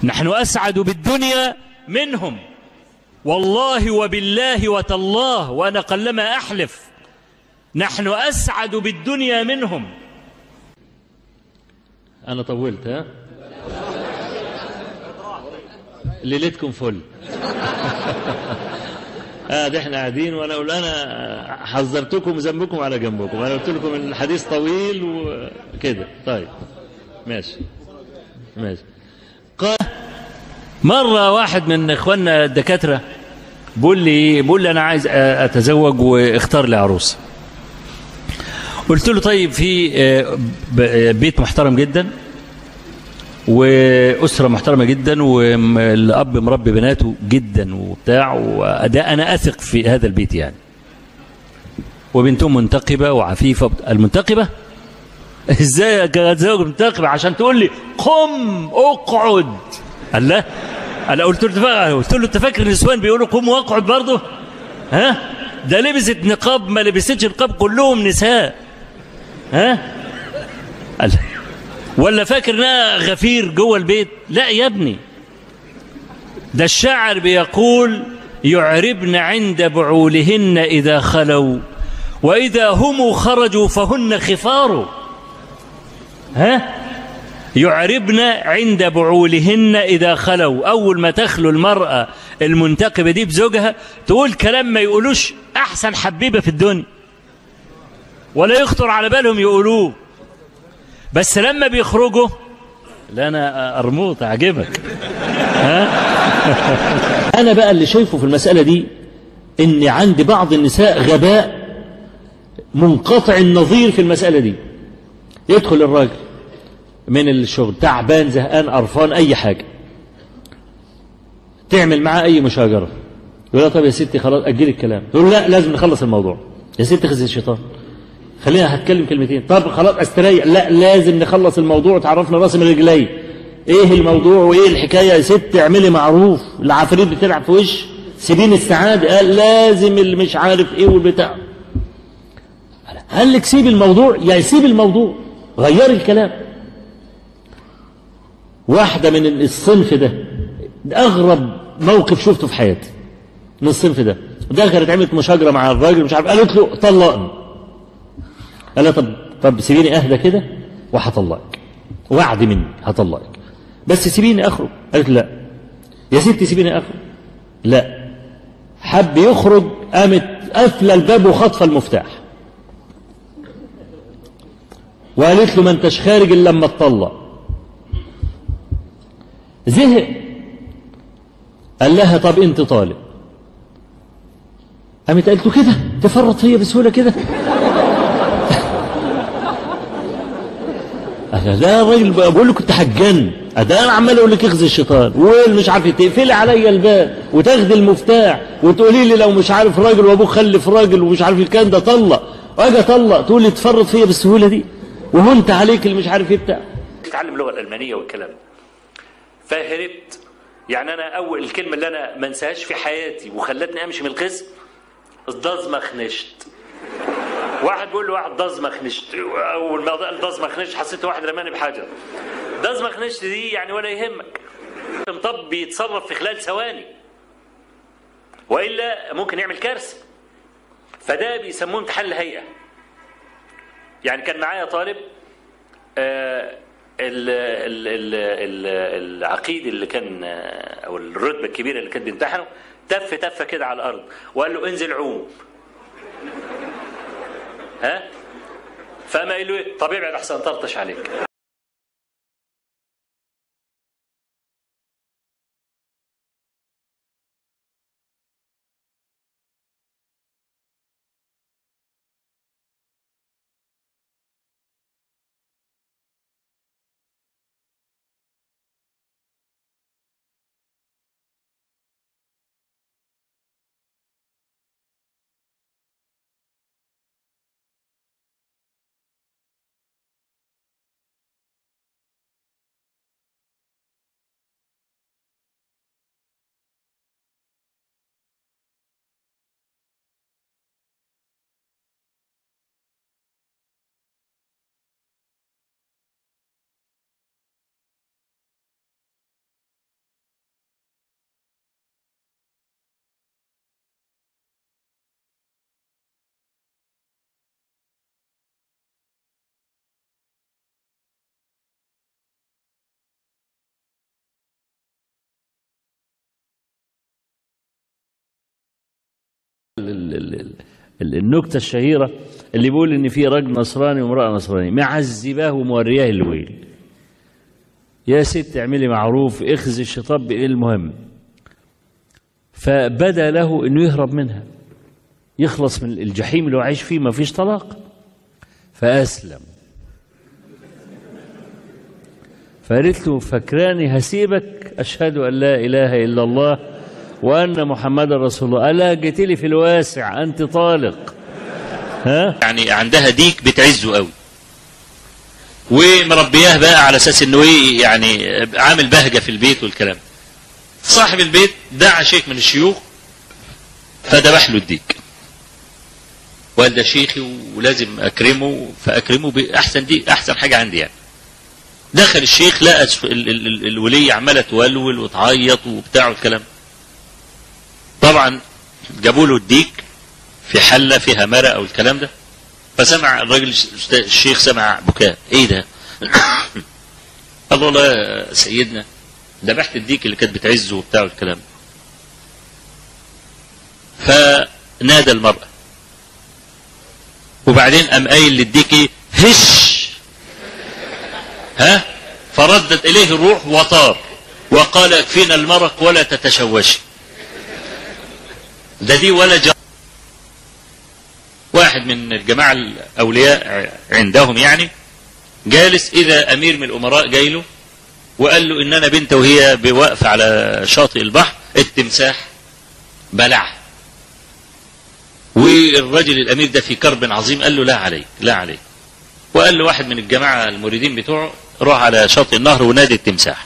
نحن أسعد بالدنيا منهم والله وبالله وتالله وأنا قلما أحلف نحن أسعد بالدنيا منهم أنا طولت ها ليلتكم فل اه ده احنا قاعدين وانا اقول انا حذرتكم ذنبكم على جنبكم انا قلت لكم ان الحديث طويل وكده طيب ماشي ماشي قال مرة واحد من اخواننا الدكاترة بيقول لي بيقول لي انا عايز اتزوج واختار لي عروسة قلت له طيب في بيت محترم جدا وأسرة محترمة جدا والأب مربي بناته جدا وبتاع وده أنا أثق في هذا البيت يعني وبنتهم منتقبة وعفيفة المنتقبة ازاي اتزوج منتقبة عشان تقول لي قم اقعد قال لا انا قلت له قلت له انت فاكر النسوان بيقولوا قم واقعد برضه ها ده لبست نقاب ما لبستش نقاب كلهم نساء ها قال ولا فاكر انها غفير جوه البيت لا يا ابني ده الشاعر بيقول يعربن عند بعولهن اذا خلوا واذا هم خرجوا فهن خفار ها يعربن عند بعولهن اذا خلوا اول ما تخلو المراه المنتقبه دي بزوجها تقول كلام ما يقولوش احسن حبيبه في الدنيا ولا يخطر على بالهم يقولوه بس لما بيخرجوا لا انا ارموط اعجبك ها انا بقى اللي شايفه في المساله دي ان عند بعض النساء غباء منقطع النظير في المساله دي يدخل الراجل من الشغل تعبان زهقان قرفان اي حاجه تعمل معاه اي مشاجره يقول لها طب يا ستي خلاص اجلي الكلام تقول لا لازم نخلص الموضوع يا ستي خزي الشيطان خلينا هتكلم كلمتين طب خلاص استريح لا لازم نخلص الموضوع تعرفنا راسي من رجلي ايه الموضوع وايه الحكايه يا ست اعملي معروف العفاريت بتلعب في وش سيبين السعاده قال لازم اللي مش عارف ايه والبتاع قال لك سيب الموضوع يا سيب الموضوع غير الكلام واحده من الصنف ده اغرب موقف شفته في حياتي من الصنف ده دخلت عملت مشاجره مع الراجل مش عارف قالت له طلقني قال لها طب طب سيبيني اهدى كده وهطلقك وعد مني هطلقك بس سيبيني اخرج قالت لا يا ستي سيبيني اخرج لا حب يخرج قامت قافله الباب وخاطفه المفتاح وقالت له ما انتش خارج الا لما تطلق زهق قال لها طب انت طالب قامت قالت له كده تفرط هي بسهوله كده ده الراجل بقول له كنت هتجن ده انا عمال اقول لك اخزي الشيطان والمش عارف تقفلي عليا الباب وتاخدي المفتاح وتقولي لي لو مش عارف راجل وابوك خلف راجل ومش عارف الكلام ده طلق واجي اطلق تقول لي تفرط فيا بالسهوله دي وهو انت عليك اللي مش عارف ايه بتاع تتعلم اللغه الالمانيه والكلام ده فهربت يعني انا اول الكلمه اللي انا ما انساهاش في حياتي وخلتني امشي من القسم ازدزمخ نشت واحد بيقول له واحد دزمخ نشت اول ما قال دزمخ نشت حسيت واحد رماني بحجر دزمخ نشت دي يعني ولا يهمك طب بيتصرف في خلال ثواني والا ممكن يعمل كارثه فده بيسموه امتحان الهيئه يعني كان معايا طالب آه ال ال ال ال العقيد اللي كان او الرتبه الكبيره اللي كان بيمتحنه تف تفه كده على الارض وقال له انزل عوم ها فما قال له طب ابعد احسن طرطش عليك ال- ال- ال- النكتة الشهيرة اللي بيقول إن في راجل نصراني وامرأة نصرانية معذباه ومورياه الويل يا ست اعملي معروف اخذي الشطاب المهم فبدا له انه يهرب منها يخلص من الجحيم اللي هو عايش فيه ما فيش طلاق فاسلم فقالت له فكراني هسيبك اشهد ان لا اله الا الله وان محمدا رسول الله الا جيت لي في الواسع انت طالق ها يعني عندها ديك بتعزه قوي ومربياه بقى على اساس انه ايه يعني عامل بهجه في البيت والكلام صاحب البيت دعا شيخ من الشيوخ فذبح له الديك وقال ده شيخي ولازم اكرمه فاكرمه باحسن دي احسن حاجه عندي يعني دخل الشيخ لقى ال- ال- ال- الوليه عماله تولول وتعيط وبتاع والكلام طبعا جابوا له الديك في حله فيها مرق او الكلام ده فسمع الراجل الشيخ سمع بكاء ايه ده قال له والله يا سيدنا ذبحت الديك اللي كانت بتعزه وبتاع والكلام فنادى المرأة وبعدين قام قايل للديك ايه هش ها فردت اليه الروح وطار وقال اكفينا المرق ولا تتشوشي ده دي ولا جا واحد من الجماعة الأولياء عندهم يعني جالس إذا أمير من الأمراء جاي له وقال له إن أنا بنت وهي بوقف على شاطئ البحر التمساح بلعها والرجل الأمير ده في كرب عظيم قال له لا عليك لا عليك وقال له واحد من الجماعة المريدين بتوعه روح على شاطئ النهر ونادي التمساح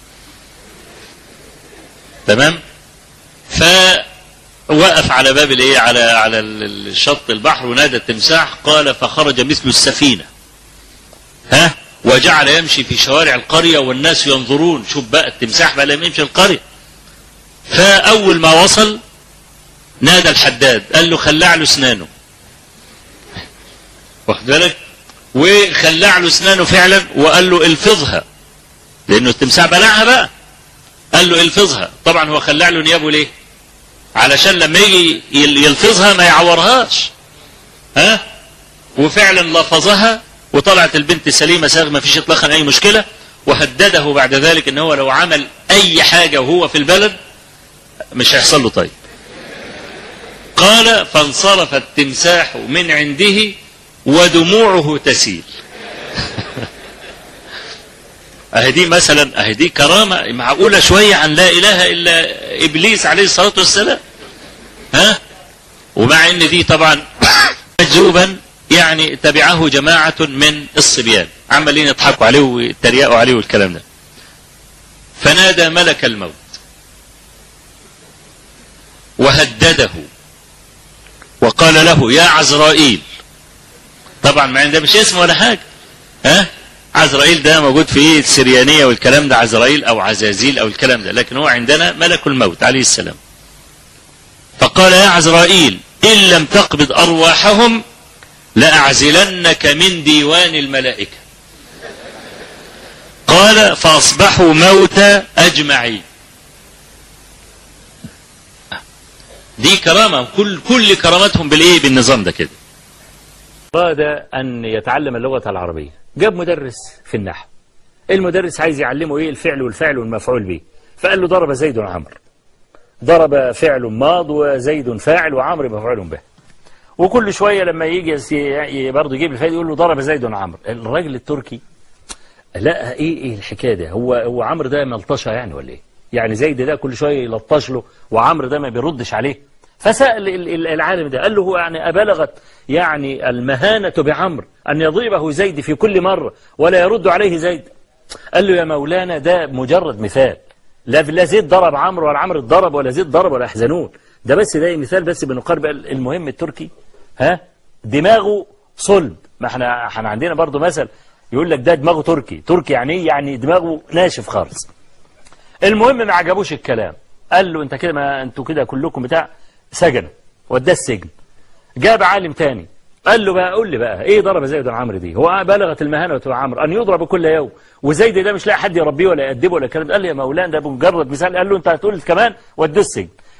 تمام فوقف على باب الايه على على الشط البحر ونادى التمساح قال فخرج مثل السفينه ها وجعل يمشي في شوارع القريه والناس ينظرون شوف بقى التمساح بقى لما يمشي القريه فاول ما وصل نادى الحداد قال له خلع له اسنانه واخد بالك وخلع له اسنانه فعلا وقال له الفظها لانه التمساح بلعها بقى قال له الفظها طبعا هو خلع له نيابه ليه علشان لما يجي يلفظها ما يعورهاش ها وفعلا لفظها وطلعت البنت سليمة ساغ ما فيش اطلاقا اي مشكلة وهدده بعد ذلك ان هو لو عمل اي حاجة وهو في البلد مش هيحصل له طيب قال فانصرف التمساح من عنده ودموعه تسيل اهي دي مثلا اهي دي كرامة معقولة شوية عن لا اله الا ابليس عليه الصلاة والسلام ها ومع ان دي طبعا مجذوبا يعني تبعه جماعة من الصبيان عمالين يضحكوا عليه ويتريقوا عليه والكلام ده فنادى ملك الموت وهدده وقال له يا عزرائيل طبعا ما عنده مش اسم ولا حاجة ها عزرائيل ده موجود في السريانية والكلام ده عزرائيل أو عزازيل أو الكلام ده لكن هو عندنا ملك الموت عليه السلام فقال يا عزرائيل إن لم تقبض أرواحهم لأعزلنك من ديوان الملائكة قال فأصبحوا موتى أجمعين دي كرامة كل كل كرامتهم بالإيه بالنظام ده كده أراد أن يتعلم اللغة العربية جاب مدرس في النحو المدرس عايز يعلمه إيه الفعل والفعل والمفعول به فقال له ضرب زيد عمرو ضرب فعل ماض وزيد فاعل وعمرو مفعول به وكل شوية لما يجي برضه يجيب الفائدة يقول له ضرب زيد عمرو الراجل التركي لا ايه ايه الحكايه ده هو هو عمرو ده ملطشه يعني ولا ايه يعني زيد ده كل شويه يلطش له وعمرو ده ما بيردش عليه فسأل العالم ده قال له هو يعني أبلغت يعني المهانة بعمر أن يضربه زيد في كل مرة ولا يرد عليه زيد قال له يا مولانا ده مجرد مثال لا لا زيد ضرب عمرو ولا عمرو اتضرب ولا زيد ضرب ولا يحزنون ده بس ده مثال بس بنقارب المهم التركي ها دماغه صلب ما احنا احنا عندنا برضو مثل يقول لك ده دماغه تركي تركي يعني ايه يعني دماغه ناشف خالص المهم ما عجبوش الكلام قال له انت كده ما انتوا كده كلكم بتاع سجن وداه السجن جاب عالم تاني قال له بقى قول لي بقى ايه ضرب زيد عمرو دي هو بلغت المهانه عمرو ان يضرب كل يوم وزيد ده مش لاقي حد يربيه ولا يأدبه ولا الكلام قال لي يا مولانا ده مجرد مثال قال له انت هتقول كمان وديه السجن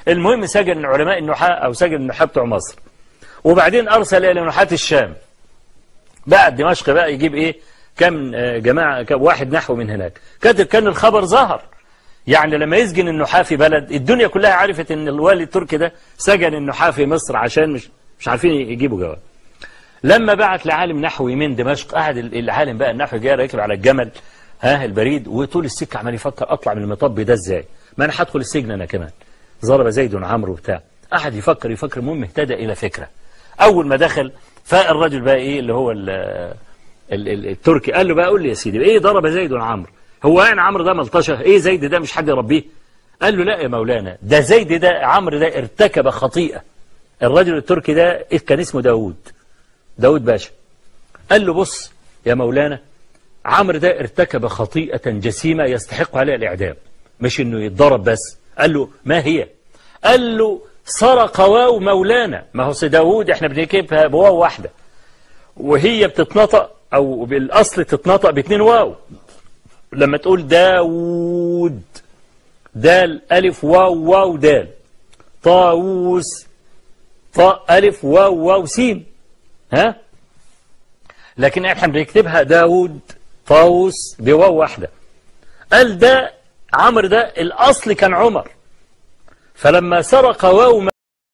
المهم سجن علماء النحاة أو سجن النحاة بتوع مصر وبعدين أرسل إلى نحاة الشام بعد دمشق بقى يجيب إيه كم آه، جماعة كم واحد نحو من هناك كان كان الخبر ظهر يعني لما يسجن النحاة في بلد الدنيا كلها عرفت ان الوالي التركي ده سجن النحاة في مصر عشان مش مش عارفين يجيبوا جواب لما بعت لعالم نحوي من دمشق قعد العالم بقى النحوي جاي راكب على الجمل ها البريد وطول السكه عمال يفكر اطلع من المطب ده ازاي ما انا هدخل السجن انا كمان ضرب زيد عمرو وبتاع قعد يفكر يفكر المهم اهتدى الى فكره اول ما دخل فالرجل بقى ايه اللي هو ال ال ال التركي قال له بقى قول لي يا سيدي ايه ضرب زيد عمرو هو يعني عمرو ده ملطشه ايه زيد ده مش حد يربيه قال له لا يا مولانا ده زيد ده عمرو ده ارتكب خطيئه الرجل التركي ده كان اسمه داوود داود باشا قال له بص يا مولانا عمرو ده ارتكب خطيئة جسيمة يستحق عليها الإعدام مش إنه يتضرب بس قال له ما هي قال له سرق واو مولانا ما هو داوود احنا بنكتبها بواو واحدة وهي بتتنطق أو بالأصل تتنطق باتنين واو لما تقول داوود دال ألف واو واو دال طاووس طاء ألف واو واو سين ها لكن احنا بنكتبها داود طاووس بواو واحدة قال ده عمرو ده الأصل كان عمر فلما سرق واو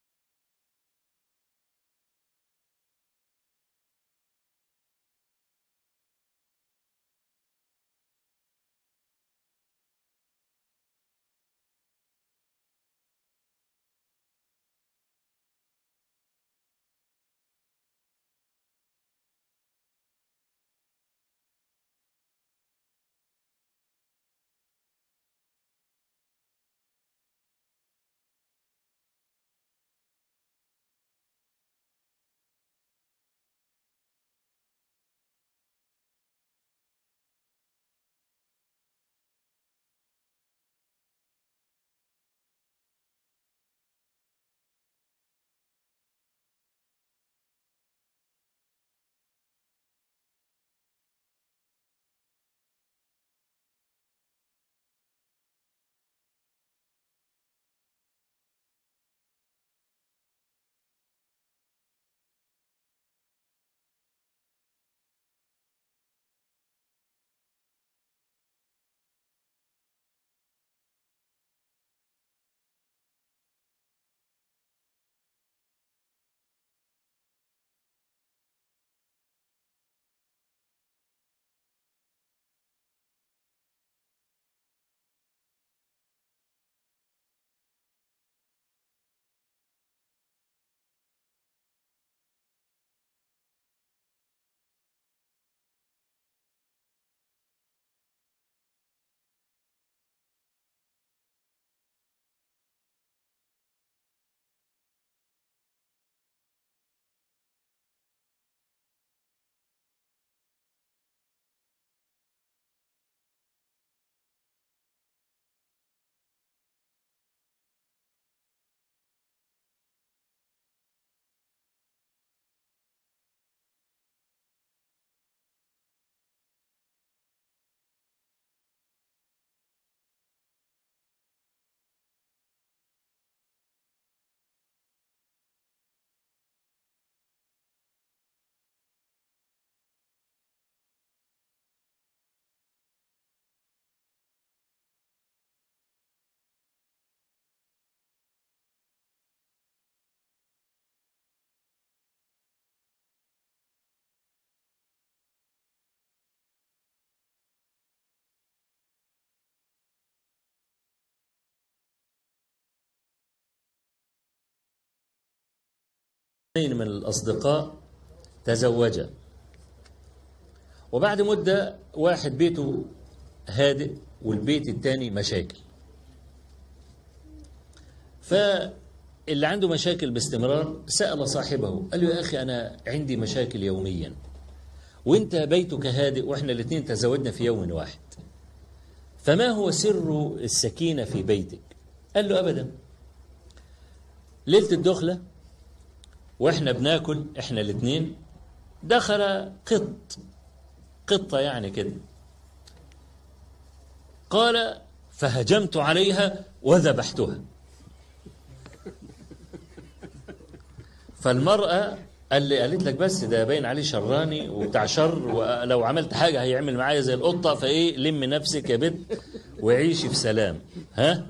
اثنين من الأصدقاء تزوجا وبعد مدة واحد بيته هادئ والبيت الثاني مشاكل فاللي عنده مشاكل باستمرار سأل صاحبه قال له يا أخي أنا عندي مشاكل يوميا وانت بيتك هادئ واحنا الاثنين تزوجنا في يوم واحد فما هو سر السكينة في بيتك قال له أبدا ليلة الدخلة واحنا بناكل احنا الاثنين دخل قط قطة يعني كده قال فهجمت عليها وذبحتها فالمرأة قال لي قالت لك بس ده باين عليه شراني وبتاع شر ولو عملت حاجة هيعمل معايا زي القطة فإيه لم نفسك يا بنت وعيشي في سلام ها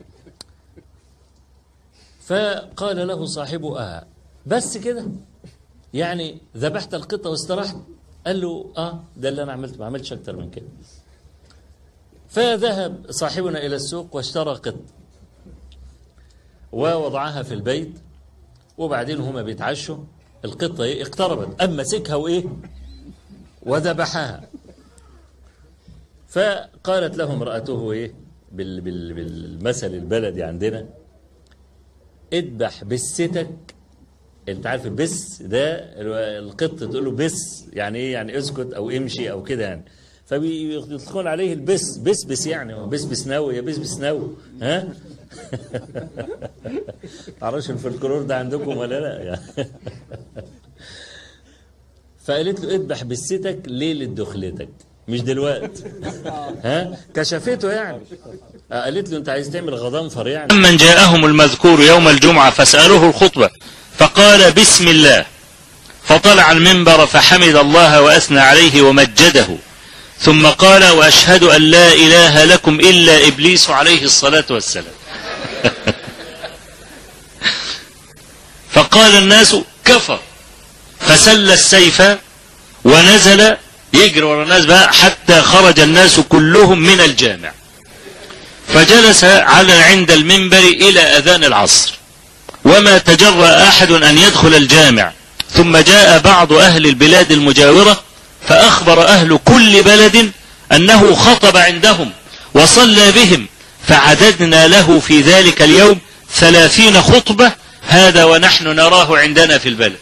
فقال له صاحبه آه بس كده يعني ذبحت القطة واسترحت قال له آه ده اللي أنا عملته ما عملتش أكتر من كده فذهب صاحبنا إلى السوق واشترى قط ووضعها في البيت وبعدين هما بيتعشوا القطة إيه اقتربت أما مسكها وإيه وذبحها فقالت له امرأته إيه بال بال بالمثل البلدي عندنا اذبح بستك انت عارف البس ده القط تقول له بس يعني ايه يعني اسكت او امشي او كده يعني فبيدخل عليه البس بس بس يعني هو بس بس ناوي يا بس بس ناوي ها معرفش الفلكلور ده عندكم ولا لا يعني فقالت له اذبح بستك ليلة دخلتك مش دلوقتي ها كشفته يعني قالت له انت عايز تعمل غضنفر يعني من جاءهم المذكور يوم الجمعة فسألوه الخطبة فقال بسم الله فطلع المنبر فحمد الله وأثنى عليه ومجده ثم قال وأشهد أن لا إله لكم إلا إبليس عليه الصلاة والسلام فقال الناس كفر فسل السيف ونزل يجري ورا الناس بقى حتى خرج الناس كلهم من الجامع فجلس على عند المنبر إلى أذان العصر وما تجرأ أحد أن يدخل الجامع ثم جاء بعض أهل البلاد المجاورة فأخبر أهل كل بلد أنه خطب عندهم وصلى بهم فعددنا له في ذلك اليوم ثلاثين خطبة هذا ونحن نراه عندنا في البلد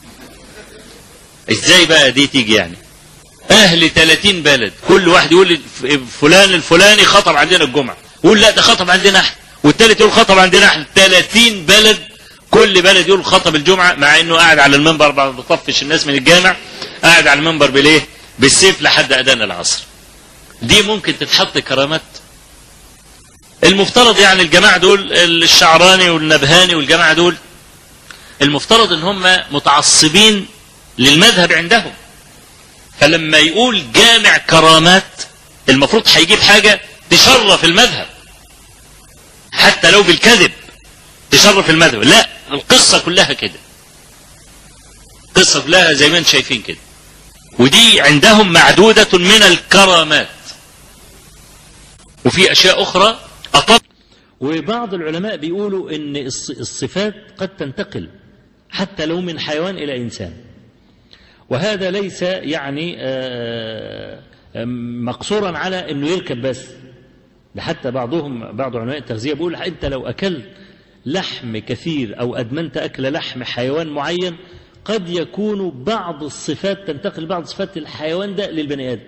ازاي بقى دي تيجي يعني اهل 30 بلد كل واحد يقول فلان الفلاني خطب عندنا الجمعة يقول لا ده خطب عندنا احنا والتالت يقول خطب عندنا احنا 30 بلد كل بلد يقول خطب الجمعة مع انه قاعد على المنبر بعد ما بيطفش الناس من الجامع قاعد على المنبر بالايه بالسيف لحد اذان العصر دي ممكن تتحط كرامات المفترض يعني الجماعة دول الشعراني والنبهاني والجماعة دول المفترض ان هم متعصبين للمذهب عندهم فلما يقول جامع كرامات المفروض هيجيب حاجة تشرف المذهب حتى لو بالكذب تشرف المذهب لا القصة كلها كده القصة كلها زي ما انتم شايفين كده ودي عندهم معدودة من الكرامات وفي أشياء أخرى أطب وبعض العلماء بيقولوا ان الصفات قد تنتقل حتى لو من حيوان الى انسان وهذا ليس يعني مقصورا على انه يركب بس ده حتى بعضهم بعض علماء التغذيه بيقول انت لو اكلت لحم كثير او ادمنت اكل لحم حيوان معين قد يكون بعض الصفات تنتقل بعض صفات الحيوان ده للبني ادم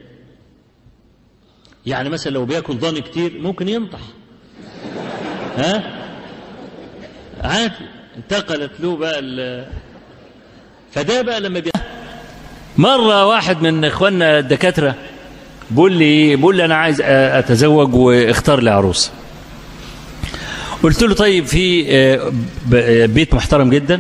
يعني مثلا لو بياكل ضان كتير ممكن ينطح ها عادي انتقلت له بقى ال فده بقى لما بي... مرة واحد من اخواننا الدكاترة بيقول لي بيقول لي انا عايز اتزوج واختار لي عروسة قلت له طيب في بيت محترم جدا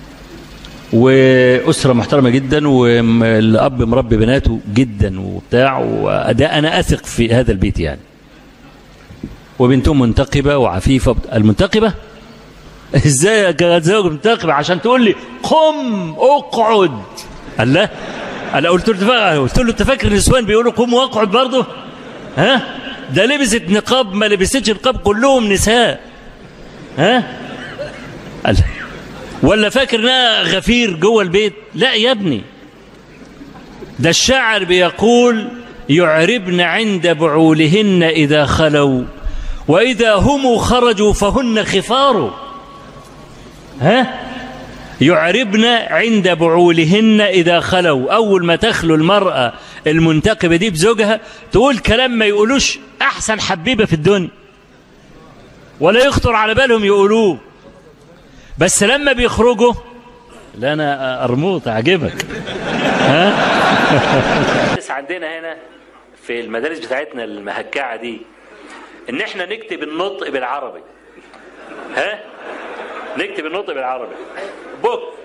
وأسرة محترمة جدا والأب مربي بناته جدا وبتاع وده أنا أثق في هذا البيت يعني وبنتهم منتقبة وعفيفة المنتقبة ازاي اتزوج منتقبة عشان تقول لي قم اقعد قال لا انا قلت له قلت له انت فاكر النسوان بيقولوا قم واقعد برضه ها ده لبست نقاب ما لبستش نقاب كلهم نساء ها قال ولا فاكر انها غفير جوه البيت لا يا ابني ده الشاعر بيقول يعربن عند بعولهن اذا خلوا وإذا هم خرجوا فهن خفار ها يعربن عند بعولهن إذا خلوا أول ما تخلو المرأة المنتقبة دي بزوجها تقول كلام ما يقولوش أحسن حبيبة في الدنيا ولا يخطر على بالهم يقولوه بس لما بيخرجوا لا أنا أرموط أعجبك ها عندنا هنا في المدارس بتاعتنا المهكعة دي ان احنا نكتب النطق بالعربي ها نكتب النطق بالعربي بوك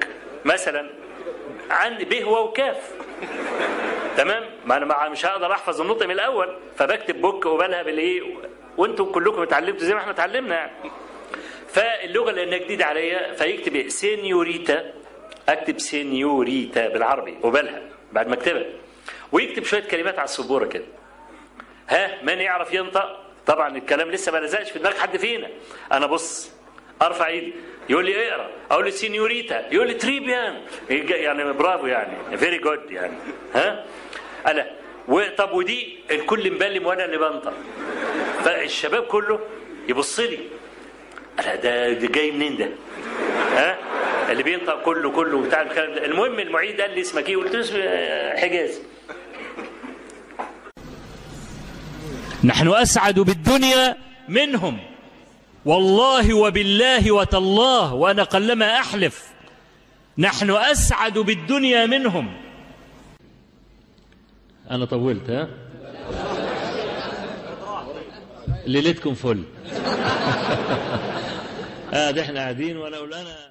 مثلا عندي به وكاف تمام ما انا مع- مش هقدر احفظ النطق من الاول فبكتب بك وبلها بالايه وانتم كلكم اتعلمتوا زي ما احنا اتعلمنا يعني فاللغه لانها جديده عليا فيكتب إيه؟ سينيوريتا اكتب سينيوريتا بالعربي وبلها بعد ما اكتبها ويكتب شويه كلمات على السبوره كده ها من يعرف ينطق طبعا الكلام لسه ما لزقش في دماغ حد فينا انا بص ارفع ايدي يقول لي اقرا اقول له سينيوريتا يقول لي تريبيان يج- يعني برافو يعني فيري جود يعني ها انا طب ودي الكل مبلم وانا اللي بنطق فالشباب كله يبص لي انا ده, ده جاي منين ده ها اللي بينطق كله كله بتاع الكلام ده المهم المعيد قال لي اسمك ايه قلت له اسمي حجازي نحن أسعد بالدنيا منهم والله وبالله وتالله وأنا قلما أحلف نحن أسعد بالدنيا منهم أنا طولت ها ليلتكم فل آه ده احنا قاعدين ولا أقول أنا